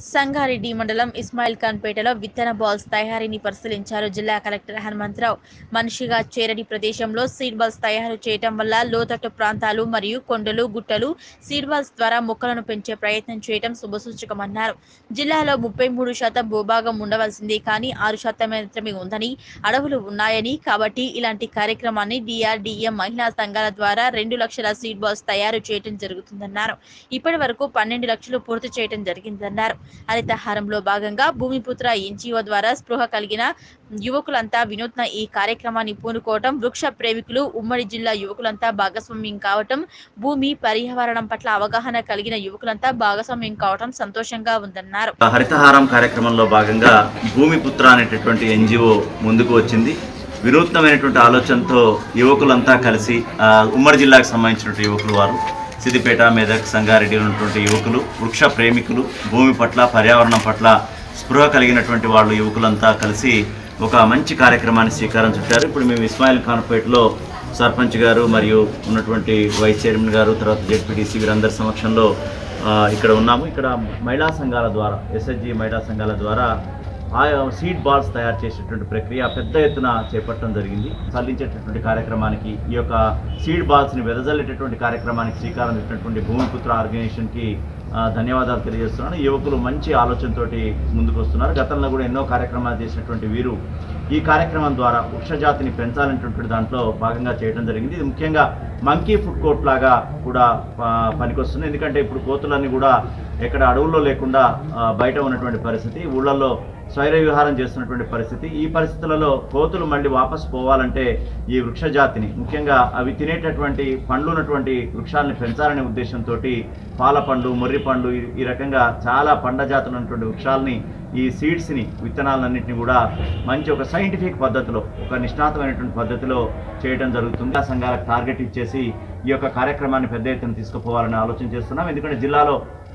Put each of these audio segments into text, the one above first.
సంగారెడ్డి మండలం ఇస్మాయిల్ ఖాన్ పేటలో విత్తన బాల్స్ తయారీని పరిశీలించారు జిల్లా కలెక్టర్ హనుమంతరావు మనిషిగా చేరని ప్రదేశంలో సీడ్ బాల్స్ తయారు చేయటం వల్ల లోతట్టు ప్రాంతాలు మరియు కొండలు గుట్టలు సీడ్ బాల్స్ ద్వారా మొక్కలను పెంచే ప్రయత్నం చేయటం శుభసూచకమన్నారు జిల్లాలో ముప్పై మూడు శాతం భూభాగం ఉండవలసింది కానీ ఆరు శాతం మాత్రమే ఉందని అడవులు ఉన్నాయని కాబట్టి ఇలాంటి కార్యక్రమాన్ని డిఆర్డిఎం మహిళా సంఘాల ద్వారా రెండు లక్షల సీడ్ బాల్స్ తయారు చేయడం జరుగుతుందన్నారు ఇప్పటి వరకు పన్నెండు లక్షలు పూర్తి చేయడం జరిగిందన్నారు హరితహారంలో భాగంగా భూమిపుత్ర ఎన్జిఓ ద్వారా స్పృహ కలిగిన యువకులంతా వినూత్న ఈ కార్యక్రమాన్ని పూనుకోవటం వృక్ష ప్రేమికులు ఉమ్మడి జిల్లా యువకులంతా భాగస్వామ్యం కావటం భూమి పర్యావరణం పట్ల అవగాహన కలిగిన యువకులంతా భాగస్వామ్యం కావటం సంతోషంగా ఉందన్నారు హరితహారం కార్యక్రమంలో భాగంగా భూమిపుత్ర అనేటటువంటి ఎన్జిఓ ముందుకు వచ్చింది వినూత్నమైనటువంటి ఆలోచనతో యువకులంతా కలిసి ఆ, ఉమ్మడి జిల్లాకు సంబంధించినటువంటి యువకులు వారు సిద్దిపేట మెదక్ సంగారెడ్డి ఉన్నటువంటి యువకులు వృక్ష ప్రేమికులు భూమి పట్ల పర్యావరణం పట్ల స్పృహ కలిగినటువంటి వాళ్ళు యువకులంతా కలిసి ఒక మంచి కార్యక్రమాన్ని శ్రీకారం చుట్టారు ఇప్పుడు మేము ఇస్మాయిల్ ఖాన్పేటలో సర్పంచ్ గారు మరియు ఉన్నటువంటి వైస్ చైర్మన్ గారు తర్వాత జెడ్పీటీసీ వీరందరి సమక్షంలో ఆ, ఇక్కడ ఉన్నాము ఇక్కడ మహిళా సంఘాల ద్వారా ఎస్ఎస్జి మహిళా సంఘాల ద్వారా ఆ సీడ్ బాల్స్ తయారు చేసేటువంటి ప్రక్రియ పెద్ద ఎత్తున చేపట్టడం జరిగింది సల్లించేటటువంటి కార్యక్రమానికి ఈ యొక్క సీడ్ బాల్స్ని వెదజల్లేటటువంటి కార్యక్రమానికి శ్రీకారం చుట్టినటువంటి భూమిపుత్ర ఆర్గనైజేషన్కి ఆ, ధన్యవాదాలు తెలియజేస్తున్నాను యువకులు మంచి ఆలోచనతోటి ముందుకు వస్తున్నారు గతంలో కూడా ఎన్నో కార్యక్రమాలు చేసినటువంటి వీరు ఈ కార్యక్రమం ద్వారా వృక్షజాతిని పెంచాలనేటువంటి దాంట్లో భాగంగా చేయడం జరిగింది ఇది ముఖ్యంగా మంకీ ఫుడ్ కోర్ట్ లాగా కూడా ఆ, పనికొస్తుంది ఎందుకంటే ఇప్పుడు కోతులన్నీ కూడా ఎక్కడ అడవుల్లో లేకుండా ఆ, బయట ఉన్నటువంటి పరిస్థితి ఊళ్ళల్లో స్వైర విహారం చేస్తున్నటువంటి పరిస్థితి ఈ పరిస్థితులలో కోతులు మళ్ళీ వాపసు పోవాలంటే ఈ వృక్షజాతిని ముఖ్యంగా అవి తినేటటువంటి పండ్లు ఉన్నటువంటి వృక్షాలని పెంచాలనే ఉద్దేశంతో పాల పండు మొర్రి పండు ఈ- ఈ రకంగా చాలా పండ్ల జాతులు ఉన్నటువంటి వృక్షాలని ఈ సీడ్స్ని విత్తనాలన్నింటినీ కూడా మంచి ఒక సైంటిఫిక్ పద్ధతిలో ఒక నిష్ణాతమైనటువంటి పద్ధతిలో చేయడం జరుగుతుంది ఆ సంఘాలకు టార్గెట్ ఇచ్చేసి ఈ యొక్క కార్యక్రమాన్ని పెద్ద ఎత్తున తీసుకుపోవాలని ఆలోచన చేస్తున్నాం ఎందుకంటే జిల్లాలో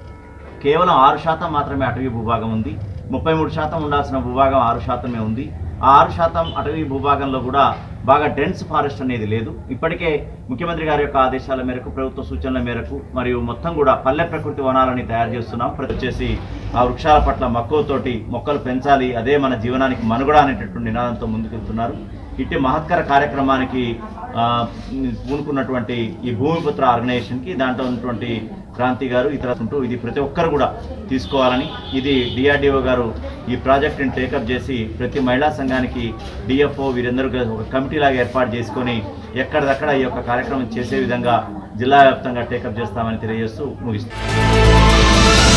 కేవలం ఆరు శాతం మాత్రమే అటవీ భూభాగం ఉంది ముప్పై మూడు శాతం ఉండాల్సిన భూభాగం ఆరు శాతమే ఉంది ఆ ఆరు శాతం అటవీ భూభాగంలో కూడా బాగా డెన్స్ ఫారెస్ట్ అనేది లేదు ఇప్పటికే ముఖ్యమంత్రి గారి యొక్క ఆదేశాల మేరకు ప్రభుత్వ సూచనల మేరకు మరియు మొత్తం కూడా పల్లె ప్రకృతి వనాలని తయారు చేస్తున్నాం ప్రతి వచ్చేసి ఆ వృక్షాల పట్ల మక్కువతోటి మొక్కలు పెంచాలి అదే మన జీవనానికి మనుగడ అనేటటువంటి నినాదంతో ముందుకెళ్తున్నారు ఇట్టి మహత్కర కార్యక్రమానికి ఆ, పూనుకున్నటువంటి ఈ భూమిపుత్ర ఆర్గనైజేషన్కి దాంట్లో ఉన్నటువంటి క్రాంతి గారు ఇతర ఉంటూ ఇది ప్రతి ఒక్కరు కూడా తీసుకోవాలని ఇది డిఆర్డిఓ గారు ఈ ప్రాజెక్టుని టేకప్ చేసి ప్రతి మహిళా సంఘానికి డిఎఫ్ఓ వీరందరూ కలిసి ఒక కమిటీ లాగా ఏర్పాటు చేసుకొని ఎక్కడిదక్కడ ఈ యొక్క కార్యక్రమం చేసే విధంగా జిల్లా వ్యాప్తంగా టేకప్ చేస్తామని తెలియజేస్తూ ముగిస్తాం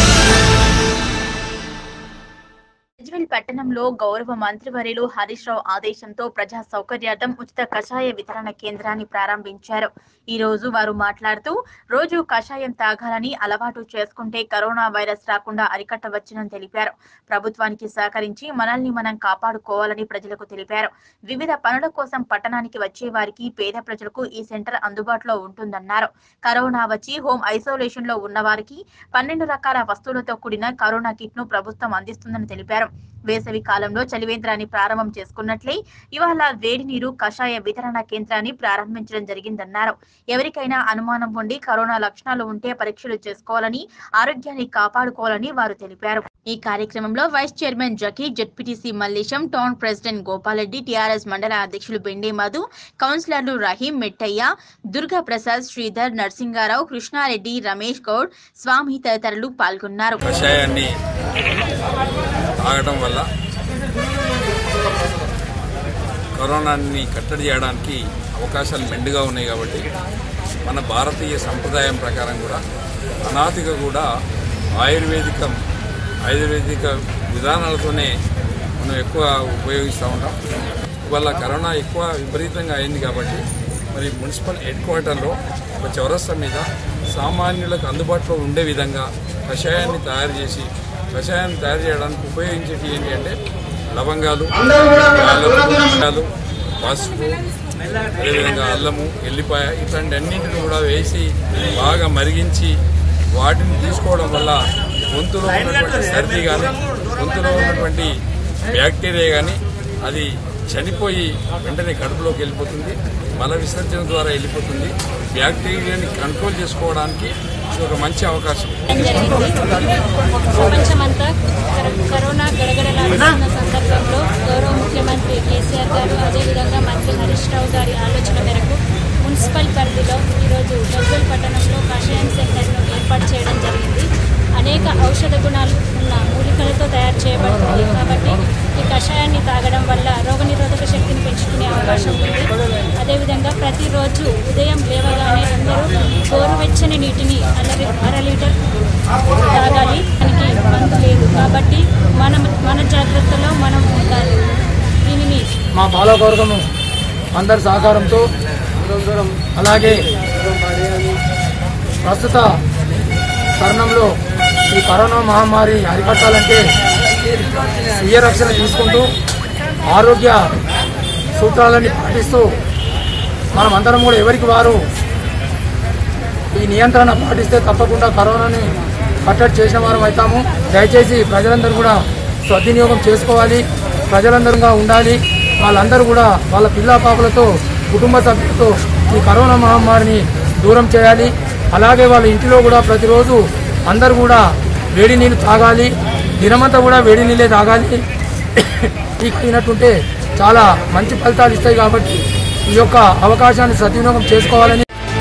గజ్వేల్ పట్టణంలో గౌరవ మంత్రివర్యులు హరీష్ రావు ఆదేశంతో ప్రజా సౌకర్యార్థం ఉచిత కషాయ వితరణ కేంద్రాన్ని ప్రారంభించారు ఈ రోజు వారు మాట్లాడుతూ రోజు కషాయం తాగాలని అలవాటు చేసుకుంటే కరోనా వైరస్ రాకుండా అరికట్టవచ్చునని తెలిపారు ప్రభుత్వానికి సహకరించి మనల్ని మనం కాపాడుకోవాలని ప్రజలకు తెలిపారు వివిధ పనుల కోసం పట్టణానికి వచ్చే వారికి పేద ప్రజలకు ఈ సెంటర్ అందుబాటులో ఉంటుందన్నారు కరోనా వచ్చి హోమ్ ఐసోలేషన్ లో ఉన్న వారికి పన్నెండు రకాల వస్తువులతో కూడిన కరోనా కిట్ ను ప్రభుత్వం అందిస్తుందని తెలిపారు వేసవి కాలంలో చలివేంద్రాన్ని ప్రారంభం చేసుకున్నట్లే ఇవాళ వేడి నీరు కషాయ వితరణ కేంద్రాన్ని ప్రారంభించడం జరిగిందన్నారు ఎవరికైనా అనుమానం ఉండి కరోనా లక్షణాలు ఉంటే పరీక్షలు చేసుకోవాలని ఆరోగ్యాన్ని కాపాడుకోవాలని వారు తెలిపారు ఈ కార్యక్రమంలో vice chairman Zaki ZPTC Mallesham town president Gopalareddy TRS మండల అధ్యక్షులు బెండే మధు కౌన్సిలర్లు రహీం మెట్టయ్య దుర్గా ప్రసాద్ శ్రీధర్ నరసింగారావు కృష్ణారెడ్డి రమేష్ గౌడ్ స్వామి తదితరులు పాల్గొన్నారు కషాయాన్ని తాగడం వల్ల కరోనాని కట్టడి చేయడానికి అవకాశాలు మెండుగా ఉన్నాయి కాబట్టి మన భారతీయ సంప్రదాయం ప్రకారం కూడా అనాదిగా కూడా ఆయుర్వేదికం ఆయుర్వేదిక విధానాలతోనే మనం ఎక్కువ ఉపయోగిస్తూ ఉంటాం ఇవాళ కరోనా ఎక్కువ విపరీతంగా అయింది కాబట్టి మరి మున్సిపల్ హెడ్ క్వార్టర్లో ఒక చౌరస్తా మీద సామాన్యులకు అందుబాటులో ఉండే విధంగా కషాయాన్ని తయారు చేసి కషాయాన్ని తయారు చేయడానికి ఉపయోగించేటి ఏంటి అంటే లవంగాలు యాలకులు, పసుపు అదేవిధంగా అల్లము ఎల్లిపాయ ఇట్లాంటి అన్నింటిని కూడా వేసి బాగా మరిగించి వాటిని తీసుకోవడం వల్ల గొంతులో ఉన్నటువంటి సర్ది కానీ గొంతులో ఉన్నటువంటి బ్యాక్టీరియా కానీ అది చనిపోయి వెంటనే కడుపులోకి వెళ్ళిపోతుంది మల విసర్జన ద్వారా వెళ్ళిపోతుంది బ్యాక్టీరియాని కంట్రోల్ చేసుకోవడానికి ఇది ఒక మంచి అవకాశం జరిగింది ప్రపంచమంతా కర- కరోనా గడగడలాడుతున్న సందర్భంలో గౌరవ ముఖ్యమంత్రి కేసీఆర్ గారు అదేవిధంగా మంత్రి హరీష్ రావు గారి ఆలోచన మేరకు మున్సిపల్ పరిధిలో ఈరోజు గజ్వల్ పట్టణంలో కషాయం సెంటర్ను ఏర్పాటు చేయడం జరిగింది అనేక ఔషధ గుణాలు ఉన్న మూలికలతో తయారు చేయబడుతుంది కాబట్టి ఈ కషాయాన్ని తాగడం వల్ల రోగనిరోధక శక్తిని పెంచుకునే అవకాశం ఉంది అదేవిధంగా ప్రతిరోజు ఉదయం లేవగానే అందరూ గోరువెచ్చని నీటిని అర అర లీటర్ తాగాలి దానికి మందు లేదు కాబట్టి మనం మన జాగ్రత్తలో మనం ఉండాలి దీనిని మా బాలకవర్గము అందరి సహకారంతో అలాగే ప్రస్తుత తరుణంలో ఈ కరోనా మహమ్మారి అరికట్టాలంటే స్వీయ రక్షణ తీసుకుంటూ ఆరోగ్య సూత్రాలన్నీ పాటిస్తూ మనం అందరం కూడా ఎవరికి వారు ఈ నియంత్రణ పాటిస్తే తప్పకుండా కరోనాని కట్టడి చేసిన వారం అవుతాము దయచేసి ప్రజలందరూ కూడా సద్వినియోగం చేసుకోవాలి ప్రజలందరూగా ఉండాలి వాళ్ళందరూ కూడా వాళ్ళ పిల్ల పాపలతో కుటుంబ సభ్యులతో ఈ కరోనా మహమ్మారిని దూరం చేయాలి అలాగే వాళ్ళ ఇంటిలో కూడా ప్రతిరోజు అందరూ కూడా వేడి నీళ్ళు తాగాలి దినమంతా కూడా వేడి నీళ్ళే తాగాలి ఈ అయినట్టుంటే చాలా మంచి ఫలితాలు ఇస్తాయి కాబట్టి ఈ యొక్క అవకాశాన్ని సద్వినియోగం చేసుకోవాలని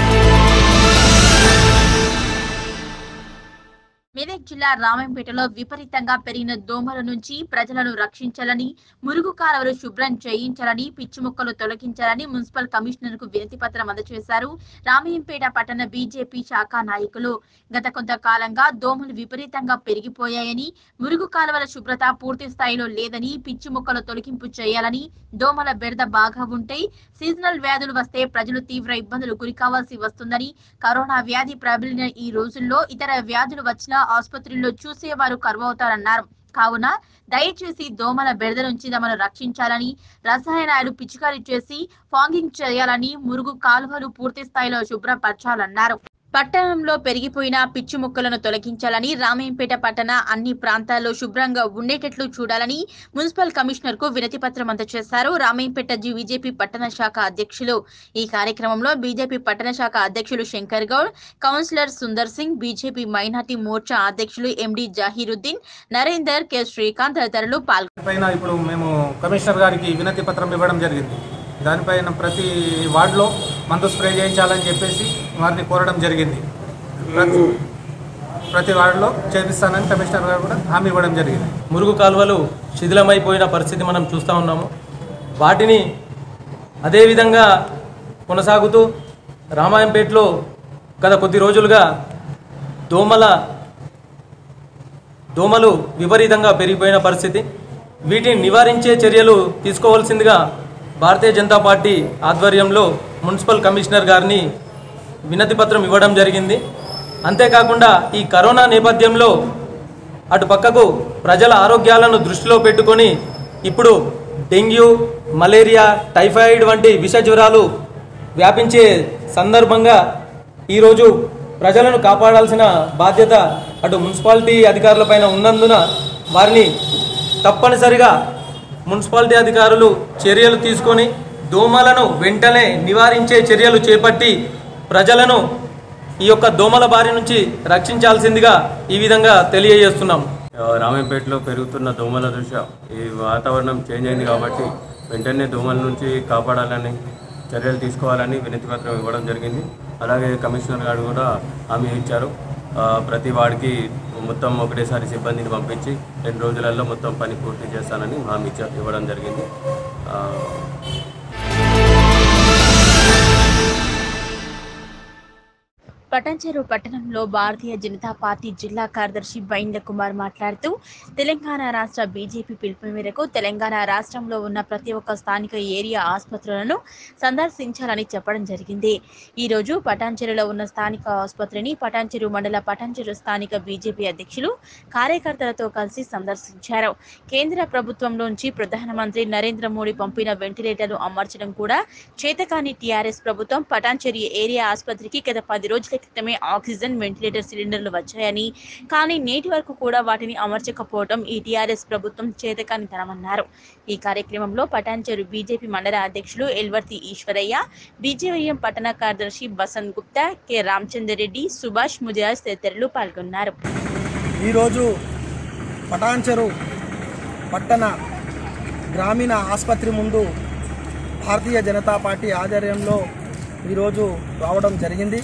మెదక్ జిల్లా రామంపేటలో విపరీతంగా పెరిగిన దోమల నుంచి ప్రజలను రక్షించాలని మురుగు కాలువలు శుభ్రం చేయించాలని పిచ్చి మొక్కలు తొలగించాలని మున్సిపల్ కమిషనర్ కు వినతి పత్రం అందజేశారు రామయ్యంపేట పట్టణ బీజేపీ శాఖ నాయకులు గత కొంతకాలంగా దోమలు విపరీతంగా పెరిగిపోయాయని మురుగు కాలువల శుభ్రత పూర్తి స్థాయిలో లేదని పిచ్చి మొక్కల తొలగింపు చేయాలని దోమల బెడద బాగా ఉంటే సీజనల్ వ్యాధులు వస్తే ప్రజలు తీవ్ర ఇబ్బందులు గురికావాల్సి వస్తుందని కరోనా వ్యాధి ప్రబలిన ఈ రోజుల్లో ఇతర వ్యాధులు వచ్చినా ఆసుపత్రుల్లో చూసేవారు కరువవుతారన్నారు కావున దయచేసి దోమల బెడద నుంచి తమను రక్షించాలని రసాయనాలు పిచికారీ చేసి ఫాంగింగ్ చేయాలని మురుగు కాలువలు పూర్తి స్థాయిలో శుభ్రపరచాలన్నారు పట్టణంలో పెరిగిపోయిన పిచ్చి మొక్కలను తొలగించాలని రామయ్యంపేట పట్టణ అన్ని ప్రాంతాల్లో శుభ్రంగా ఉండేటట్లు చూడాలని మున్సిపల్ కమిషనర్ కు వినతి పత్రం అందజేశారు రామయ్యంపేట జి బీజేపీ పట్టణ శాఖ అధ్యక్షులు ఈ కార్యక్రమంలో బీజేపీ పట్టణ శాఖ అధ్యక్షులు శంకర్ గౌడ్ కౌన్సిలర్ సుందర్ సింగ్ బీజేపీ మైనార్టీ మోర్చా అధ్యక్షులు ఎండి జాహీరుద్దీన్ నరేందర్ కె శ్రీకాంత్ తదితరులు పాల్గొన్నారు పైన ఇప్పుడు మేము కమిషనర్ గారికి వినతి పత్రం ఇవ్వడం జరిగింది దానిపైన ప్రతి వార్డులో మందు స్ప్రే చేయించాలని చెప్పేసి వారిని కోరడం జరిగింది ప్రతి ప్రతి వార్డులో చేపిస్తానని కమిషనర్ గారు కూడా హామీ ఇవ్వడం జరిగింది మురుగు కాలువలు శిథిలమైపోయిన పరిస్థితి మనం చూస్తూ ఉన్నాము వాటిని అదేవిధంగా కొనసాగుతూ రామాయంపేటలో గత కొద్ది రోజులుగా దోమల దోమలు విపరీతంగా పెరిగిపోయిన పరిస్థితి వీటిని నివారించే చర్యలు తీసుకోవాల్సిందిగా భారతీయ జనతా పార్టీ ఆధ్వర్యంలో మున్సిపల్ కమిషనర్ గారిని వినతి పత్రం ఇవ్వడం జరిగింది అంతేకాకుండా ఈ కరోనా నేపథ్యంలో అటు పక్కకు ప్రజల ఆరోగ్యాలను దృష్టిలో పెట్టుకొని ఇప్పుడు డెంగ్యూ మలేరియా టైఫాయిడ్ వంటి విష జ్వరాలు వ్యాపించే సందర్భంగా ఈరోజు ప్రజలను కాపాడాల్సిన బాధ్యత అటు మున్సిపాలిటీ అధికారులపైన ఉన్నందున వారిని తప్పనిసరిగా మున్సిపాలిటీ అధికారులు చర్యలు తీసుకొని దోమలను వెంటనే నివారించే చర్యలు చేపట్టి ప్రజలను ఈ యొక్క దోమల బారి నుంచి రక్షించాల్సిందిగా ఈ విధంగా తెలియజేస్తున్నాం రామేపేటలో పెరుగుతున్న దోమల దృష్ట్యా ఈ వాతావరణం చేంజ్ అయింది కాబట్టి వెంటనే దోమల నుంచి కాపాడాలని చర్యలు తీసుకోవాలని వినతి పత్రం ఇవ్వడం జరిగింది అలాగే కమిషనర్ గారు కూడా హామీ ఇచ్చారు ఆ, ప్రతి వాడికి మొత్తం ఒకటేసారి సిబ్బందిని పంపించి రెండు రోజులలో మొత్తం పని పూర్తి చేస్తానని హామీ ఇచ్చా ఇవ్వడం జరిగింది ఆ, పటంచెరు పట్టణంలో భారతీయ జనతా పార్టీ జిల్లా కార్యదర్శి బైండ్ల కుమార్ మాట్లాడుతూ తెలంగాణ రాష్ట్ర బీజేపీ పిలుపు మేరకు తెలంగాణ రాష్ట్రంలో ఉన్న ప్రతి ఒక్క స్థానిక ఏరియా ఆసుపత్రులను సందర్శించాలని చెప్పడం జరిగింది ఈ రోజు పటాన్చెరులో ఉన్న స్థానిక ఆసుపత్రిని పటాన్చెరు మండల పటాన్చెరు స్థానిక బీజేపీ అధ్యక్షులు కార్యకర్తలతో కలిసి సందర్శించారు కేంద్ర ప్రభుత్వంలోంచి ప్రధానమంత్రి నరేంద్ర మోడీ పంపిన వెంటిలేటర్లు అమర్చడం కూడా చేతకాని టీఆర్ఎస్ ప్రభుత్వం పటాన్చెరి ఏరియా ఆసుపత్రికి గత పది రోజుల క్రితమే ఆక్సిజన్ వెంటిలేటర్ సిలిండర్లు వచ్చాయని కానీ నేటి వరకు కూడా వాటిని అమర్చకపోవడం ఈ టీఆర్ఎస్ ప్రభుత్వం చేతకానితనమన్నారు ఈ కార్యక్రమంలో పటాన్చెరు బీజేపీ మండల అధ్యక్షులు ఎల్వర్తి ఈశ్వరయ్య బీజేవైఎం పట్టణ కార్యదర్శి బసంత్ గుప్తా కె రామచందర్ రెడ్డి సుభాష్ ముజాజ్ తదితరులు పాల్గొన్నారు ఈరోజు పటాన్చెరు పట్టణ గ్రామీణ ఆసుపత్రి ముందు భారతీయ జనతా పార్టీ ఆధ్వర్యంలో ఈరోజు రావడం జరిగింది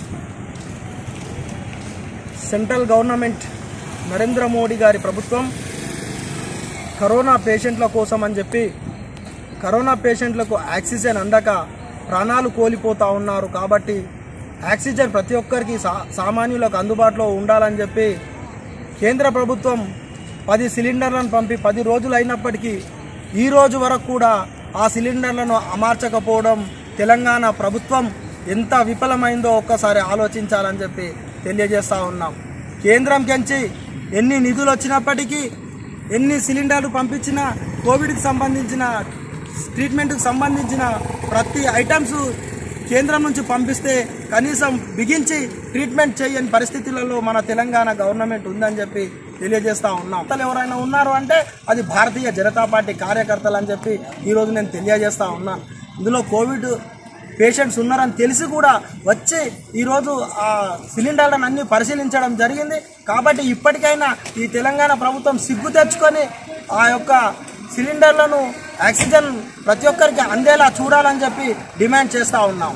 సెంట్రల్ గవర్నమెంట్ నరేంద్ర మోడీ గారి ప్రభుత్వం కరోనా పేషెంట్ల కోసం అని చెప్పి కరోనా పేషెంట్లకు ఆక్సిజన్ అందక ప్రాణాలు కోల్పోతూ ఉన్నారు కాబట్టి ఆక్సిజన్ ప్రతి ఒక్కరికి సా సామాన్యులకు అందుబాటులో ఉండాలని చెప్పి కేంద్ర ప్రభుత్వం పది సిలిండర్లను పంపి పది రోజులు అయినప్పటికీ ఈ రోజు వరకు కూడా ఆ సిలిండర్లను అమర్చకపోవడం తెలంగాణ ప్రభుత్వం ఎంత విఫలమైందో ఒక్కసారి ఆలోచించాలని చెప్పి తెలియజేస్తా ఉన్నాం కేంద్రం కెంచి ఎన్ని నిధులు వచ్చినప్పటికీ ఎన్ని సిలిండర్లు పంపించినా కోవిడ్కి సంబంధించిన ట్రీట్మెంట్కి సంబంధించిన ప్రతి ఐటమ్స్ కేంద్రం నుంచి పంపిస్తే కనీసం బిగించి ట్రీట్మెంట్ చేయని పరిస్థితులలో మన తెలంగాణ గవర్నమెంట్ ఉందని చెప్పి తెలియజేస్తా ఉన్నాం అసలు ఎవరైనా ఉన్నారు అంటే అది భారతీయ జనతా పార్టీ కార్యకర్తలు అని చెప్పి ఈరోజు నేను తెలియజేస్తా ఉన్నాను ఇందులో కోవిడ్ పేషెంట్స్ ఉన్నారని తెలిసి కూడా వచ్చి ఈరోజు ఆ సిలిండర్లను అన్ని పరిశీలించడం జరిగింది కాబట్టి ఇప్పటికైనా ఈ తెలంగాణ ప్రభుత్వం సిగ్గు తెచ్చుకొని ఆ యొక్క సిలిండర్లను ఆక్సిజన్ ప్రతి ఒక్కరికి అందేలా చూడాలని చెప్పి డిమాండ్ చేస్తూ ఉన్నాం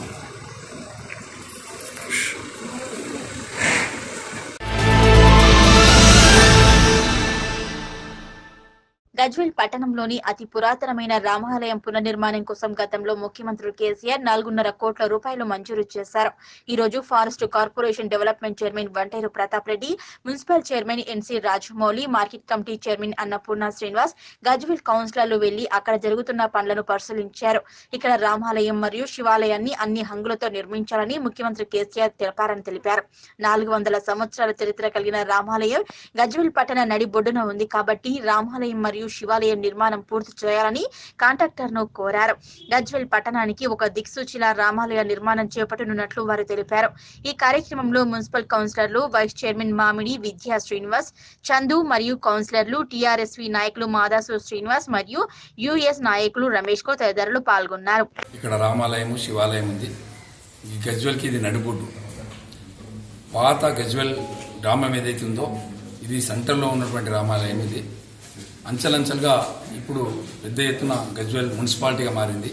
గజ్వేల్ పట్టణంలోని అతి పురాతనమైన రామాలయం పునర్నిర్మాణం కోసం గతంలో ముఖ్యమంత్రి కేసీఆర్ నాలుగున్నర కోట్ల రూపాయలు మంజూరు చేశారు ఈ రోజు forest corporation development chairman Vanteru Pratap Reddy municipal chairman NC Rajamouli market committee chairman Annapurna Srinivas Gajwel కౌన్సిలర్లు వెళ్లి అక్కడ జరుగుతున్న పనులను పరిశీలించారు ఇక్కడ రామాలయం మరియు శివాలయాన్ని అన్ని హంగులతో నిర్మించాలని ముఖ్యమంత్రి కేసీఆర్ తెలిపారని తెలిపారు నాలుగు వందల సంవత్సరాల చరిత్ర కలిగిన రామాలయం గజ్వేల్ పట్టణ నడిబొడ్డున ఉంది కాబట్టి రామాలయం మరియు శివాలయం నిర్మాణం పూర్తి చేయాలని కాంట్రాక్టర్ ను కోరారు గజ్వేల్ పట్టణానికి ఒక దిక్సూచిలా రామాలయ నిర్మాణం చేపట్టనున్నట్లు వారు తెలిపారు ఈ కార్యక్రమంలో మున్సిపల్ కౌన్సిలర్లు వైస్ చైర్మన్ మామిడి విద్యా శ్రీనివాస్ చందు మరియు కౌన్సిలర్లు టిఆర్ఎస్వి నాయకులు మాదాసు శ్రీనివాస్ మరియు యుఎస్ నాయకులు రమేష్ కు తదితరులు పాల్గొన్నారు ఇక్కడ రామాలయము శివాలయం ఉంది ఈ గజ్వెల్కి ఇది నడిబొడ్డు పాత గజ్వెల్ గ్రామం ఏదైతే ఉందో ఇది సెంటర్లో ఉన్నటువంటి రామాలయం ఇది అంచెలంచెలుగా ఇప్పుడు పెద్ద ఎత్తున గజ్వెల్ మున్సిపాలిటీగా మారింది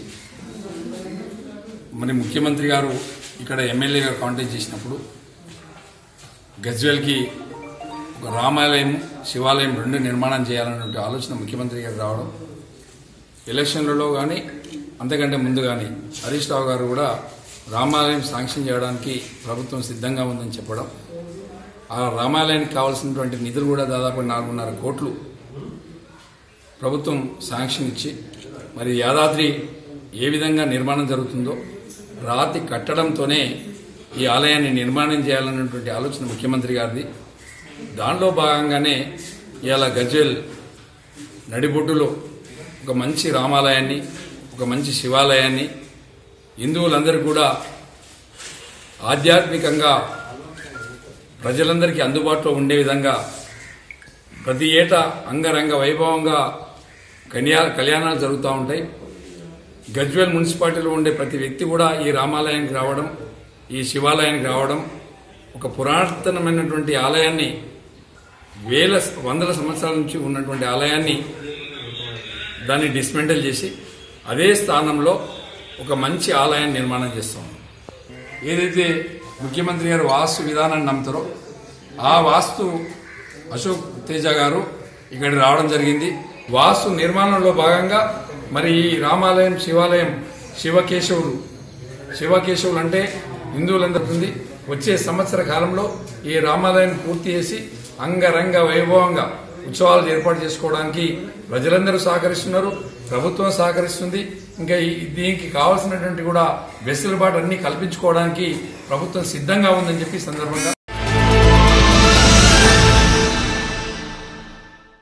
మరి ముఖ్యమంత్రి గారు ఇక్కడ ఎమ్మెల్యేగా కాంటాక్ట్ చేసినప్పుడు గజ్వెల్కి ఒక రామాలయం శివాలయం రెండు నిర్మాణం చేయాలనే ఆలోచన ముఖ్యమంత్రి గారు రావడం ఎలక్షన్లలో కానీ అంతకంటే ముందు కానీ హరీష్ రావు గారు కూడా రామాలయం శాంక్షన్ చేయడానికి ప్రభుత్వం సిద్ధంగా ఉందని చెప్పడం ఆ రామాలయానికి కావాల్సినటువంటి నిధులు కూడా దాదాపు నాలుగున్నర కోట్లు ప్రభుత్వం శాంక్షన్ ఇచ్చి మరి యాదాద్రి ఏ విధంగా నిర్మాణం జరుగుతుందో రాతి కట్టడంతోనే ఈ ఆలయాన్ని నిర్మాణం చేయాలన్నటువంటి ఆలోచన ముఖ్యమంత్రి గారిది దానిలో భాగంగానే ఇవాళ గజ్వేల్ నడిబొడ్డులో ఒక మంచి రామాలయాన్ని ఒక మంచి శివాలయాన్ని హిందువులందరూ కూడా ఆధ్యాత్మికంగా ప్రజలందరికీ అందుబాటులో ఉండే విధంగా ప్రతి ఏటా అంగరంగ వైభవంగా కన్యా కళ్యాణాలు జరుగుతూ ఉంటాయి గజ్వేల్ మున్సిపాలిటీలో ఉండే ప్రతి వ్యక్తి కూడా ఈ రామాలయానికి రావడం ఈ శివాలయానికి రావడం ఒక పురాతనమైనటువంటి ఆలయాన్ని వేల వందల సంవత్సరాల నుంచి ఉన్నటువంటి ఆలయాన్ని దాన్ని డిస్మెంటల్ చేసి అదే స్థానంలో ఒక మంచి ఆలయాన్ని నిర్మాణం చేస్తాం ఏదైతే ముఖ్యమంత్రి గారు వాస్తు విధానాన్ని నమ్ముతారో ఆ వాస్తు అశోక్ తేజ గారు ఇక్కడికి రావడం జరిగింది వాస్తు నిర్మాణంలో భాగంగా మరి ఈ రామాలయం శివాలయం శివకేశవులు శివకేశవులు అంటే హిందువులందరికీ వచ్చే సంవత్సర కాలంలో ఈ రామాలయాన్ని పూర్తి చేసి అంగరంగ వైభవంగా ఉత్సవాలు ఏర్పాటు చేసుకోవడానికి ప్రజలందరూ సహకరిస్తున్నారు ప్రభుత్వం సహకరిస్తుంది ఇంకా ఈ- దీనికి కావాల్సినటువంటి కూడా వెసులుబాటు అన్ని కల్పించుకోవడానికి ప్రభుత్వం సిద్ధంగా ఉందని చెప్పి ఈ సందర్భంగా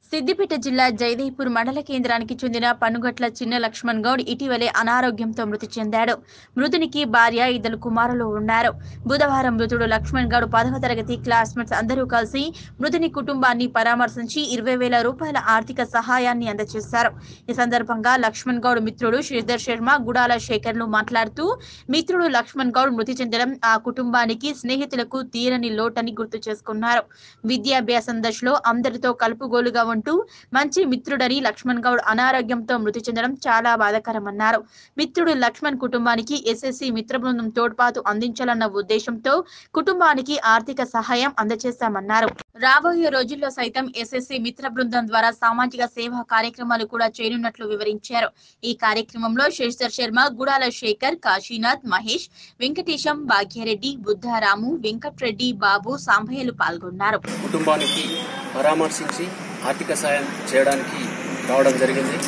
సిద్దిపేట జిల్లా జయదేపూర్ మండల కేంద్రానికి చెందిన పనుగట్ల చిన్న లక్ష్మణ్ గౌడ్ ఇటీవలే అనారోగ్యంతో మృతి చెందాడు మృతునికి భార్య ఇద్దరు కుమారులు ఉన్నారు బుధవారం మృతుడు లక్ష్మణ్ గౌడ్ పదవ తరగతి క్లాస్మేట్స్ అందరూ కలిసి మృతుని కుటుంబాన్ని పరామర్శించి ఇరవై వేల రూపాయల ఆర్థిక సహాయాన్ని అందజేశారు ఈ సందర్భంగా లక్ష్మణ్ గౌడ్ మిత్రుడు శ్రీధర్ శర్మ గుడాల శేఖర్లు మాట్లాడుతూ మిత్రుడు లక్ష్మణ్ గౌడ్ మృతి చెందడం ఆ కుటుంబానికి స్నేహితులకు తీరని లోటని గుర్తు చేసుకున్నారు విద్యాభ్యాసం దశలో అందరితో కలుపుగోలుగా ఉంటూ మంచి మిత్రుడని లక్ష్మణ్ గౌడ్ అనారోగ్యంతో మృతి చెందడం చాలా బాధాకరమన్నారు మిత్రుడు లక్ష్మణ్ కుటుంబానికి ఎస్ఎస్సి మిత్ర బృందం తోడ్పాటు అందించాలన్న ఉద్దేశంతో కుటుంబానికి ఆర్థిక సహాయం అందజేశామన్నారు రాబోయే రోజుల్లో సైతం ఎస్ఎస్సి మిత్ర బృందం ద్వారా సామాజిక సేవా కార్యక్రమాలు కూడా చేయనున్నట్లు వివరించారు ఈ కార్యక్రమంలో శేషర్ శర్మ గుడాల శేఖర్ కాశీనాథ్ మహేష్ వెంకటేశం భాగ్యారెడ్డి బుద్ధారాము వెంకట్రెడ్డి బాబు సాంబయ్యలు పాల్గొన్నారు కుటుంబానికి పరామర్శించి ఆర్థిక సాయం చేయడానికి రావడం జరిగింది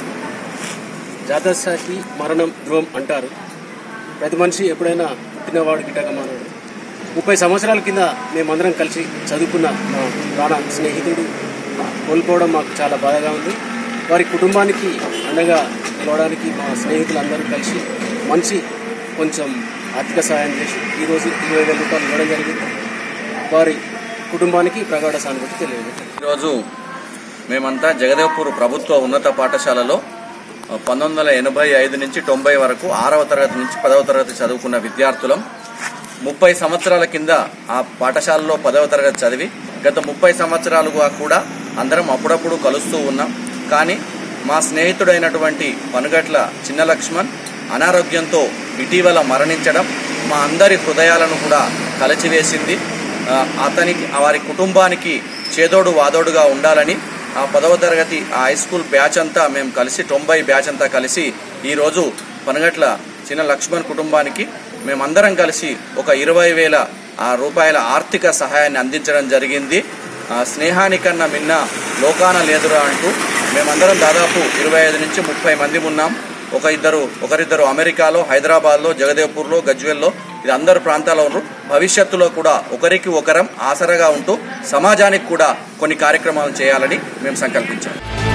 జాతసాకి మరణం ధ్రువం అంటారు ప్రతి మనిషి ఎప్పుడైనా పుట్టినవాడు గిట్టక మానవుడు ముప్పై సంవత్సరాల కింద మేమందరం కలిసి చదువుకున్న మా ప్రాణ స్నేహితుడు కోల్పోవడం మాకు చాలా బాధగా ఉంది వారి కుటుంబానికి అండగా నిలవడానికి మా స్నేహితులందరూ కలిసి మంచి కొంచెం ఆర్థిక సహాయం చేసి ఈరోజు ఇరవై వేల రూపాయలు ఇవ్వడం జరిగింది వారి కుటుంబానికి ప్రగాఢ సానుభూతి తెలియదు ఈరోజు మేమంతా జగదేవ్పూర్ ప్రభుత్వ ఉన్నత పాఠశాలలో ఆ, పంతొమ్మిది వందల ఎనభై ఐదు నుంచి తొంభై వరకు ఆరవ తరగతి నుంచి పదవ తరగతి చదువుకున్న విద్యార్థులం ముప్పై సంవత్సరాల కింద ఆ పాఠశాలలో పదవ తరగతి చదివి గత ముప్పై సంవత్సరాలుగా కూడా అందరం అప్పుడప్పుడు కలుస్తూ ఉన్నాం కానీ మా స్నేహితుడైనటువంటి పనుగట్ల చిన్న లక్ష్మణ్ అనారోగ్యంతో ఇటీవల మరణించడం మా అందరి హృదయాలను కూడా కలిచివేసింది ఆ, అతనికి వారి కుటుంబానికి చేదోడు వాదోడుగా ఉండాలని ఆ పదవ తరగతి ఆ హై స్కూల్ బ్యాచ్ అంతా మేము కలిసి తొంభై బ్యాచ్ అంతా కలిసి ఈరోజు పనగట్ల చిన్న లక్ష్మణ్ కుటుంబానికి మేమందరం కలిసి ఒక ఇరవై వేల ఆ రూపాయల ఆర్థిక సహాయాన్ని అందించడం జరిగింది ఆ స్నేహానికన్నా మిన్న లోకాన లేదురా అంటూ మేమందరం దాదాపు ఇరవై ఐదు నుంచి ముప్పై మంది ఉన్నాం ఒక ఇద్దరు ఒకరిద్దరు అమెరికాలో హైదరాబాద్లో జగదేవ్పూర్లో గజ్వెల్లో ఇది అందరు ప్రాంతాల్లో ఉన్నారు భవిష్యత్తులో కూడా ఒకరికి ఒకరం ఆసరగా ఉంటూ సమాజానికి కూడా కొన్ని కార్యక్రమాలు చేయాలని మేము సంకల్పించాం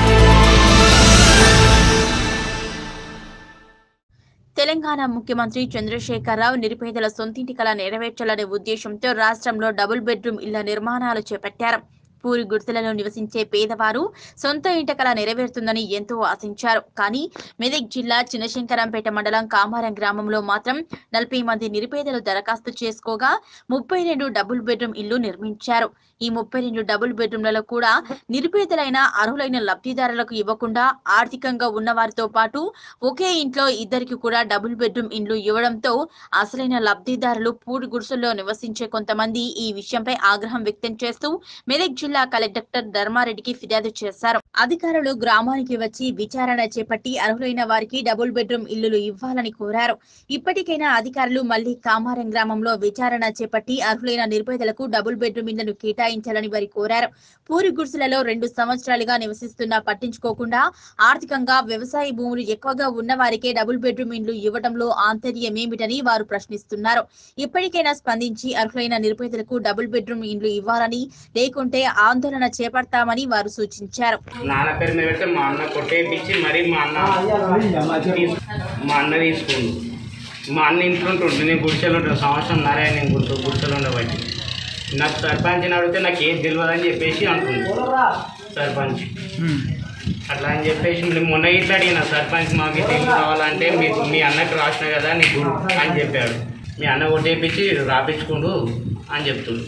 తెలంగాణ ముఖ్యమంత్రి చంద్రశేఖరరావు నిరుపేదల సొంతింటి కళ నెరవేర్చాలనే ఉద్దేశంతో రాష్ట్రంలో డబుల్ బెడ్రూమ్ ఇళ్ల నిర్మాణాలు చేపట్టారు పూరి గుడిసెలలో నివసించే పేదవారు సొంత ఇంట కళ నెరవేరుతుందని ఎంతో ఆశించారు కానీ మెదక్ జిల్లా చిన్నశంకరంపేట మండలం కామారం గ్రామంలో మాత్రం నలభై మంది నిరుపేదలు దరఖాస్తు చేసుకోగా ముప్పై రెండు డబుల్ బెడ్రూమ్ ఇల్లు నిర్మించారు ఈ ముప్పై రెండు డబుల్ బెడ్రూమ్లలో కూడా నిరుపేదలైన అర్హులైన లబ్ధిదారులకు ఇవ్వకుండా ఆర్థికంగా ఉన్నవారితో పాటు ఒకే ఇంట్లో ఇద్దరికి కూడా డబుల్ బెడ్రూమ్ ఇండ్లు ఇవ్వడంతో అసలైన లబ్ధిదారులు పూడి గుడిసెల్లో నివసించే కొంతమంది ఈ విషయంపై ఆగ్రహం వ్యక్తం చేస్తూ మెదక్ జిల్లా కలెక్టర్ ధర్మారెడ్డికి ఫిర్యాదు చేశారు అధికారులు గ్రామానికి వచ్చి విచారణ చేపట్టి అర్హులైన వారికి డబుల్ బెడ్రూమ్ ఇల్లులు ఇవ్వాలని కోరారు ఇప్పటికైనా అధికారులు మళ్లీ కామారం గ్రామంలో విచారణ చేపట్టి అర్హులైన నిరుపేదలకు డబుల్ బెడ్రూమ్ ఇళ్లను కేటాయించాలని వారి కోరారు పూరి గుడిసెలలో రెండు సంవత్సరాలుగా నివసిస్తున్నా పట్టించుకోకుండా ఆర్థికంగా వ్యవసాయ భూములు ఎక్కువగా ఉన్న వారికే డబుల్ బెడ్రూమ్ ఇండ్లు ఇవ్వడంలో ఆంతర్యమేమిటని వారు ప్రశ్నిస్తున్నారు ఇప్పటికైనా స్పందించి అర్హులైన నిరుపేదలకు డబుల్ బెడ్రూమ్ ఇండ్లు ఇవ్వాలని లేకుంటే ఆందోళన చేపడతామని వారు సూచించారు నాన్న పేరు మీద పెడితే మా అన్న కొట్టేపించి మరి మా అన్న తీసు- మా అన్న తీసుకుండు మా అన్న ఇంట్లో ఉంటుండే నేను గుడిసెలో ఉంటాను సంవత్సరం నరే నేను గుడి గుడిసెలో ఉండబట్టి నాకు సర్పంచ్ని అడిగితే నాకు ఏది తెలియదని చెప్పేసి అంటుంది సర్పంచ్ అట్లా అని చెప్పేసి నేను మొన్న ఇట్లా అడిగిన సర్పంచ్ మాకు ఇట్లా ఇల్లు కావాలంటే మీ మీ అన్నకి రాసిన కదా నీకు అని చెప్పాడు మీ అన్న కొట్టేపించి రాపించుకుండు అని చెప్తుండు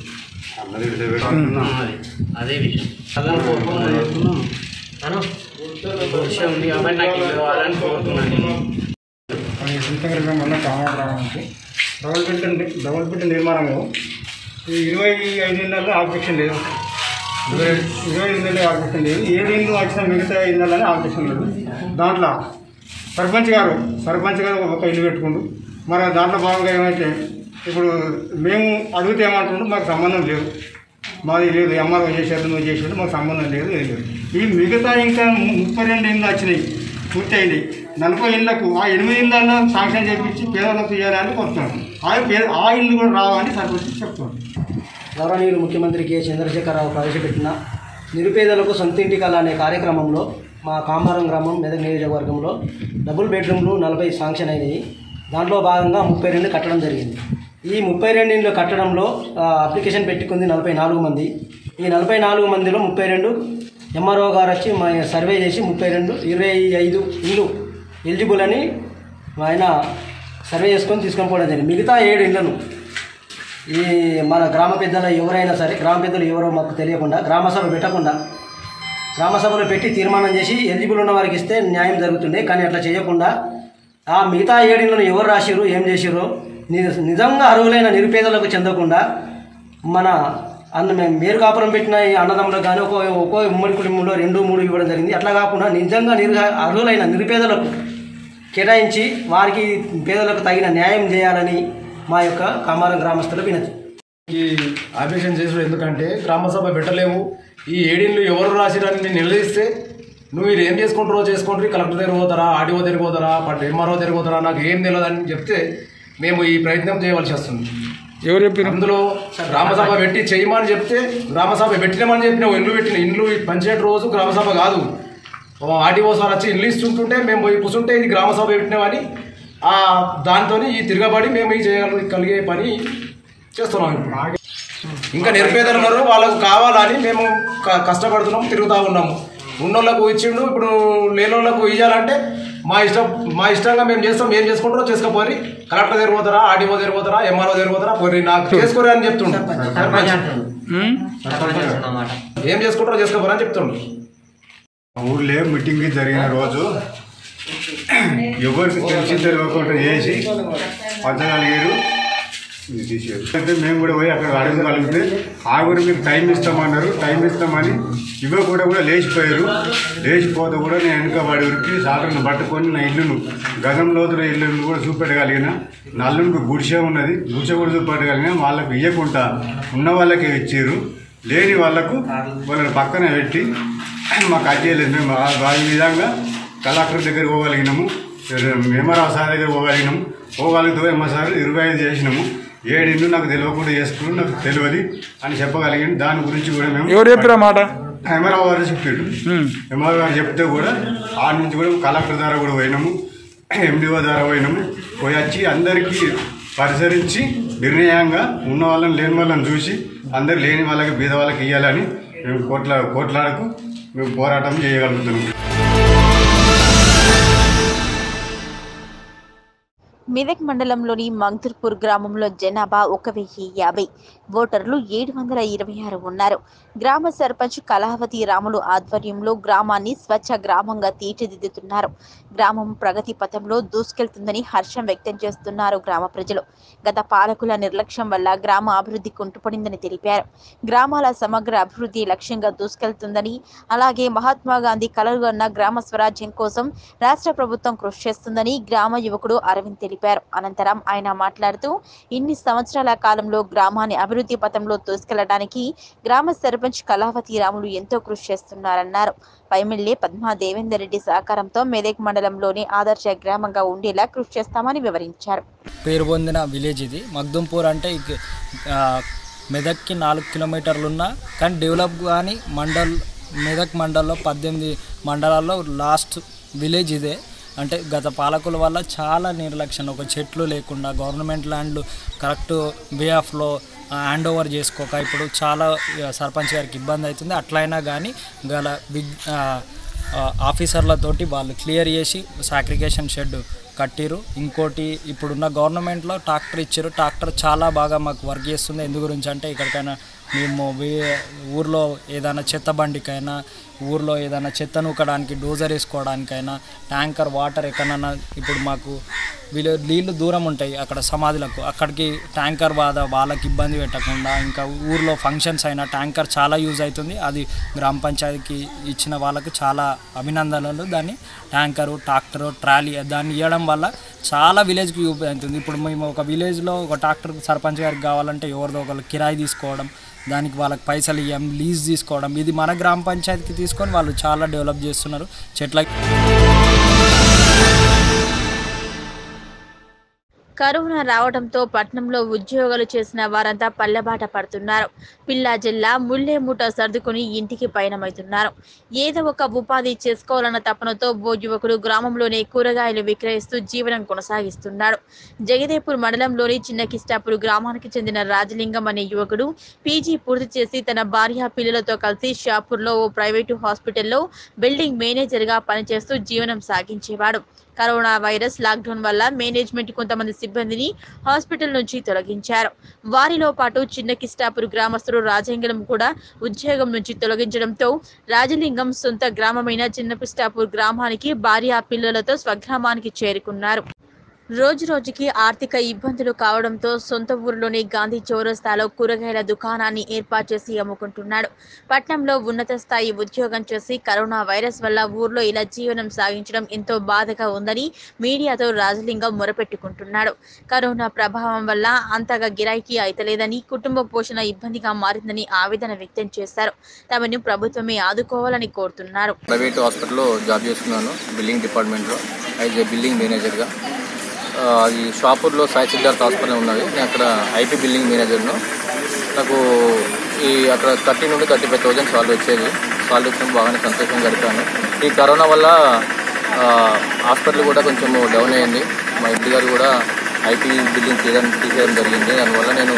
ఆ, అది అదే విషయం అదని కోరుకున్నాను అను విషయం ఉంది కాబట్టి నాకు ఇల్లు కావాలని కోరుకున్నాను నేను చింతగిరి మొన్న కామాగ్రామానికి డబుల్ బెడ్ డబుల్ బెడ్ నిర్మాణంలో ఈ ఇరవై ఐదు నెలల్లో ఆబ్జెక్షన్ లేదు ఇరవై ఇరవై ఐదు నెలలు ఆబ్జెక్షన్ లేదు ఏడు ఇళ్ళు వచ్చిన మిగతా ఐదు నెలలని ఆబ్జెక్షన్ లేదు దాంట్లో సర్పంచ్ గారు సర్పంచ్ గారు ఒక ఇల్లు పెట్టుకుండు మరి దాంట్లో భాగంగా ఏమైతే ఇప్పుడు మేము అడిగితే ఏమంటుండ్రు మాకు సంబంధం లేదు మాది లేదు ఎంఆర్ఓ చేశారు నువ్వు చేసాడు మాకు సంబంధం లేదు ఏం లేదు ఈ మిగతా ఇంకా ముప్పై రెండు ఇళ్ళు వచ్చినాయి పూర్తయింది నలభై ఇళ్లకు ఆ ఎనిమిది ఇళ్ళల్లో శాంక్షన్ చేయించి పేదలకు ఇవ్వాలని కోరుతున్నాను ఆ పేద ఆ ఇల్లు కూడా రావాలని సర్పంచ్ చెప్తున్నాను గౌరవనీయులు ముఖ్యమంత్రి కె చంద్రశేఖరరావు ప్రవేశపెట్టిన నిరుపేదలకు సొంతింటి కళ అనే కార్యక్రమంలో మా కామారం గ్రామం మెదక్ నియోజకవర్గంలో డబుల్ బెడ్రూమ్లు నలభై శాంక్షన్ అయినాయి దాంట్లో భాగంగా ముప్పై రెండు కట్టడం జరిగింది ఈ ముప్పై రెండు ఇండ్లు కట్టడంలో ఆ, అప్లికేషన్ పెట్టుకుంది నలభై నాలుగు మంది ఈ నలభై నాలుగు మందిలో ముప్పై రెండు ఎంఆర్ఓ గారు వచ్చి మా సర్వే చేసి ముప్పై రెండు ఇరవై ఐదు ఇల్లు ఎలిజిబుల్ అని ఆయన సర్వే చేసుకొని తీసుకొని పోవడం జరిగింది మిగతా ఏడు ఇళ్లను ఈ మన గ్రామ పెద్దలు ఎవరైనా సరే గ్రామ పెద్దలు ఎవరో మాకు తెలియకుండా గ్రామ సభ పెట్టకుండా గ్రామ సభలో పెట్టి తీర్మానం చేసి ఎలిజిబుల్ ఉన్న వారికి ఇస్తే న్యాయం జరుగుతుండే కానీ అట్లా చేయకుండా ఆ మిగతా ఏడిళ్లను ఎవరు రాసిర్రు ఏం చేసిర్రు ని- నిజంగా అర్హులైన నిరుపేదలకు చెందకుండా మన అన్న మేము మేరు కాపురం పెట్టిన ఈ అన్నదమ్ములకు కానీ ఒక్కో ఒక్కో ఉమ్మడి కుటుంబంలో రెండు మూడు ఇవ్వడం జరిగింది అట్లా కాకుండా నిజంగా నిరు అర్హులైన నిరుపేదలకు కేటాయించి వారికి పేదలకు తగిన న్యాయం చేయాలని మా యొక్క కామారం గ్రామస్తుల వినతి ఈ ఆపరేషన్ చేసుడు ఎందుకంటే గ్రామ సభ పెట్టలేము ఈ ఏడీళ్ళు ఎవరు రాసిరని నేను నిలదీస్తే నువ్వు మీరు ఏం చేసుకుంటారో చేసుకుంటారు కలెక్టర్ దగ్గర పోతారా ఆర్డీఓ దగ్గర పోతారా పట్ ఎంఆర్ఓ దగ్గర పోతారా నాకు ఏం తెలియదు అని చెప్తే మేము ఈ ప్రయత్నం చేయవలసి వస్తుంది ఎవరు చెప్పారు అందులో గ్రామ సభ పెట్టి చేయమని చెప్తే గ్రామ సభ పెట్టినామని చెప్పిన ఇండ్లు పెట్టిన ఇండ్లు పంచాయతీ రోజు గ్రామ సభ కాదు ఆర్డీఓ సార్ వచ్చి ఇల్లు ఇస్తుంటుంటే మేము పోయి కూర్చుంటే ఇది గ్రామ సభ పెట్టినామని ఆ దాంతో ఈ తిరగబడి మేము ఈ చేయగలిగే పని చేస్తున్నాం ఇప్పుడు ఇంకా నిరుపేదలు ఉన్నారు వాళ్ళకు కావాలని మేము క- కష్టపడుతున్నాం తిరుగుతూ ఉన్నాము ఉన్నోళ్ళకు ఇచ్చిండు ఇప్పుడు లేనోళ్ళకు ఇవ్వాలంటే మా ఇష్టం మా ఇష్టంగా మేము చేస్తాం ఏం చేసుకుంటారో చేసుకోపోరి కలెక్టర్ దగ్గర పోతారా ఆర్డీఓ దగ్గర పోతారా ఎంఆర్ఓ దగ్గర పోతారా పోయి నాకు చేసుకోరు అని చెప్తుండ్రు ఏం చేసుకుంటారో చేసుకోపోరా అని చెప్తుండ్రు ఊర్లో మీటింగ్ జరిగిన రోజు ఎవరికి తెలిసి తెలియకుండా చేసి పంచగలిగారు ఇది తీసేరు. అయితే మేము కూడా పోయి అక్కడ అడగగలిగితే ఆ కూడా మీకు టైం ఇస్తామన్నారు టైం ఇస్తామని ఇవ్వ కూడా కూడా లేచిపోయారు లేచిపోతే కూడా నేను వెనుకబడి ఉరికి సాగరను పట్టుకొని నా ఇల్లును గజం లోతుల ఇల్లును కూడా చూపెట్టగలిగిన నల్లునికి గుడిసె ఉన్నది గుడిసె కూడా చూపెట్టగలిగిన వాళ్ళకి ఇవ్వకుండా ఉన్న వాళ్ళకే ఇచ్చారు లేని వాళ్ళకు వాళ్ళని పక్కన పెట్టి మాకు అడ్డేయలేదు మేము ఆ- ఆ విధంగా కలెక్టర్ దగ్గర పోగలిగినాము మేమరావు సార్ దగ్గర పోగలిగినాము పోగలిగితే ఏమో సార్ ఇరవై ఐదు చేసినాము ఏడిండు నాకు తెలియకుండా చేసుకుని నాకు తెలియదు అని చెప్పగలిగాను దాని గురించి కూడా మేము ఎవరు చెప్పారు ఆ మాట ఎంఆర్ఓ గారు చెప్పాడు ఎంఆర్ఓ గారు చెప్తే కూడా ఆ నుంచి కూడా కలెక్టర్ ద్వారా కూడా పోయినాము ఎండిఓ ద్వారా పోయినాము పోయి వచ్చి అందరికీ పరిసరించి నిర్ణయంగా ఉన్న వాళ్ళని లేని వాళ్ళని చూసి అందరు లేని వాళ్ళకి బీద వాళ్ళకి ఇవ్వాలని మేము కోట్ల కోట్లాడకు మేము పోరాటం చేయగలుగుతున్నాం మెదక్ మండలంలోని మంగతుర్పూర్ గ్రామంలో జనాభా ఒక వెయ్యి యాభై ఓటర్లు ఏడు వందల ఇరవై ఆరు ఉన్నారు గ్రామ సర్పంచ్ కళావతి రాములు ఆధ్వర్యంలో గ్రామాన్ని స్వచ్ఛ గ్రామంగా తీర్చిదిద్దుతున్నారు గ్రామం ప్రగతి పథంలో దూసుకెళ్తుందని హర్షం వ్యక్తం చేస్తున్నారు గ్రామ ప్రజలు గత పాలకుల నిర్లక్ష్యం వల్ల గ్రామ అభివృద్ధి కుంటుపడిందని తెలిపారు గ్రామాల సమగ్ర అభివృద్ధి లక్ష్యంగా దూసుకెళ్తుందని అలాగే మహాత్మా గాంధీ కలలుగన్న గ్రామ స్వరాజ్యం కోసం రాష్ట్ర ప్రభుత్వం కృషి చేస్తుందని గ్రామ యువకుడు అరవింద్ తెలిపారు అనంతరం ఆయన మాట్లాడుతూ ఇన్ని సంవత్సరాల కాలంలో గ్రామాన్ని అభివృద్ధి పథంలో దూసుకెళ్లడానికి గ్రామ సర్పంచ్ కళావతి రాములు ఎంతో కృషి చేస్తున్నారన్నారు పైమెల్లి పద్మా దేవేందర్ రెడ్డి సహకారంతో మెదక్ మండలంలోని ఆదర్శ గ్రామంగా ఉండేలా కృషి చేస్తామని వివరించారు పేరు పొందిన విలేజ్ ఇది మగ్దుంపూర్ అంటే ఇక- ఆ, మెదక్కి నాలుగు కిలోమీటర్లు ఉన్న కానీ డెవలప్ కానీ మండల్ మెదక్ మండల్లో పద్దెనిమిది మండలాల్లో లాస్ట్ విలేజ్ ఇదే అంటే గత పాలకుల వల్ల చాలా నిర్లక్ష్యం ఒక చెట్లు లేకుండా గవర్నమెంట్ ల్యాండ్లు కరెక్ట్ వే ఆఫ్లో హ్యాండ్ ఓవర్ చేసుకోక ఇప్పుడు చాలా ఆ, సర్పంచ్ గారికి ఇబ్బంది అవుతుంది అట్లయినా కానీ గల బిగ్ ఆ, ఆ, ఆఫీసర్లతోటి వాళ్ళు క్లియర్ చేసి సాక్రికేషన్ షెడ్ కట్టిరు ఇంకోటి ఇప్పుడున్న గవర్నమెంట్లో ట్రాక్టర్ ఇచ్చారు ట్రాక్టర్ చాలా బాగా మాకు వర్క్ చేస్తుంది ఎందు గురించి అంటే ఇక్కడికైనా మేము వే- ఊర్లో ఏదైనా చెత్త బండికైనా ఊర్లో ఏదైనా చెత్త నూకడానికి డోజర్ వేసుకోవడానికైనా ట్యాంకర్ వాటర్ ఎక్కడన్నా ఇప్పుడు మాకు వీళ్ళు నీళ్ళు దూరం ఉంటాయి అక్కడ సమాధులకు అక్కడికి ట్యాంకర్ బాధ వాళ్ళకి ఇబ్బంది పెట్టకుండా ఇంకా ఊర్లో ఫంక్షన్స్ అయినా ట్యాంకర్ చాలా యూజ్ అవుతుంది అది గ్రామ పంచాయతీకి ఇచ్చిన వాళ్ళకు చాలా అభినందనలు దాన్ని ట్యాంకరు ట్రాక్టరు ట్రాలీ దాన్ని ఇవ్వడం వల్ల చాలా విలేజ్కి యూజ్ అవుతుంది ఇప్పుడు మేము ఒక విలేజ్లో ఒక ట్రాక్టర్ సర్పంచ్ గారికి కావాలంటే ఎవరిదో ఒకరు కిరాయి తీసుకోవడం దానికి వాళ్ళకి పైసలు ఇవ్వం లీజ్ తీసుకోవడం ఇది మన గ్రామ పంచాయతీకి తీసుకొని వాళ్ళు చాలా డెవలప్ చేస్తున్నారు చెట్ల కరోనా రావడంతో పట్నంలో ఉద్యోగాలు చేసిన వారంతా పల్లెబాట పడుతున్నారు పిల్లా జిల్లా ముల్లే మూట సర్దుకుని ఇంటికి పయనమవుతున్నారు ఏదో ఒక ఉపాధి చేసుకోవాలన్న తపనతో ఓ యువకుడు గ్రామంలోనే కూరగాయలు విక్రయిస్తూ జీవనం కొనసాగిస్తున్నాడు జగదేపూర్ మండలంలోని చిన్న కిష్టాపూర్ గ్రామానికి చెందిన రాజలింగం అనే యువకుడు పీజీ పూర్తి చేసి తన భార్య పిల్లలతో కలిసి షాపూర్లో ఓ ప్రైవేటు హాస్పిటల్లో బిల్డింగ్ మేనేజర్గా పనిచేస్తూ జీవనం సాగించేవాడు కరోనా వైరస్ లాక్డౌన్ వల్ల మేనేజ్మెంట్ కొంతమంది సిబ్బందిని హాస్పిటల్ నుంచి తొలగించారు వారిలో పాటు చిన్న కిస్టాపూర్ గ్రామస్తుడు రాజంగలం కూడా ఉద్యోగం నుంచి తొలగించడంతో రాజలింగం సొంత గ్రామమైన చిన్న కిస్టాపూర్ గ్రామానికి భార్య పిల్లలతో స్వగ్రామానికి చేరుకున్నారు రోజు రోజుకి ఆర్థిక ఇబ్బందులు కావడంతో సొంత ఊరిలోని గాంధీ చౌరస్తాలో కూరగాయల దుకాణాన్ని ఏర్పాటు చేసి అమ్ముకుంటున్నాడు పట్నంలో ఉన్నత స్థాయి ఉద్యోగం చేసి కరోనా వైరస్ వల్ల ఊర్లో ఇలా జీవనం సాగించడం ఎంతో బాధగా ఉందని మీడియాతో రాజలింగం మొరపెట్టుకుంటున్నాడు కరోనా ప్రభావం వల్ల అంతగా గిరాకీ అయితలేదని కుటుంబ పోషణ ఇబ్బందిగా మారిందని ఆవేదన వ్యక్తం చేశారు తమను ప్రభుత్వమే ఆదుకోవాలని కోరుతున్నారు ప్రైవేట్ హాస్పిటల్లో జాబ్ చేస్తున్నాను బిల్డింగ్ డిపార్ట్మెంట్లో యాజ్ ఏ బిల్డింగ్ మేనేజర్గా ఆ, అది షాపూర్లో సాయి సిద్ధార్థ హాస్పిటల్ ఉన్నది నేను అక్కడ ఐపీ బిల్డింగ్ మేనేజర్ను నాకు ఈ అక్కడ థర్టీ నుండి థర్టీ ఫైవ్ థౌజండ్ సాల్వ్ వచ్చేది సాల్వ్ వచ్చిన బాగానే సంతోషంగా గడిపాను ఈ కరోనా వల్ల ఆ, హాస్పిటల్ కూడా కొంచెం డౌన్ అయింది మా ఇంటి గారు కూడా ఐపీ బిల్డింగ్ తీయడం తీసేయడం జరిగింది దానివల్ల నేను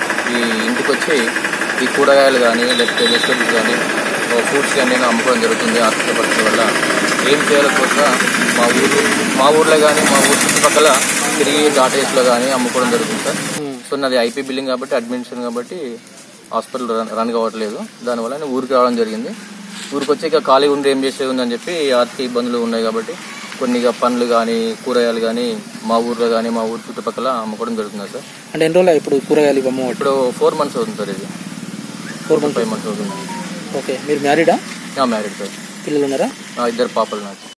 ఈ ఇంటికి వచ్చి ఈ కూరగాయలు కానీ లేకపోతే వెజిటబుల్స్ కానీ ఫ్రూట్స్ కానీ నేను అమ్ముకోవడం జరుగుతుంది ఆర్థిక పరిస్థితి వల్ల ఏం చేయాలో తోక మా ఊరు మా ఊర్లో కానీ మా ఊరు చుట్టుపక్కల తిరిగి డాటేస్లో కానీ అమ్ముకోవడం జరుగుతుంది సార్ సో నాది ఐపీ బిల్డింగ్ కాబట్టి అడ్మినిస్ట్రేషన్ కాబట్టి హాస్పిటల్ రన్ రన్ కావట్లేదు దానివల్ల నేను ఊరికి రావడం జరిగింది ఊరికి వచ్చి ఇక ఖాళీ ఉండి ఏం చేసేది ఉందని చెప్పి ఆర్థిక ఇబ్బందులు ఉన్నాయి కాబట్టి కొన్ని ఇక పండ్లు కానీ కూరగాయలు కానీ మా ఊర్లో కానీ మా ఊరు చుట్టుపక్కల అమ్ముకోవడం జరుగుతుంది సార్ అంటే ఎన్ని రోజులు ఇప్పుడు కూరగాయలు ఇవ్వము ఇప్పుడు ఫోర్ మంత్స్ అవుతుంది సార్ ఇది ఫోర్ మంత్స్ ఫైవ్ మంత్స్ అవుతుంది ఓకే మీరు మ్యారీడా మ్యారీడ్ సార్ పిల్లలు ఉన్నారా ఆ, ఇద్దరు పాపలు నాకు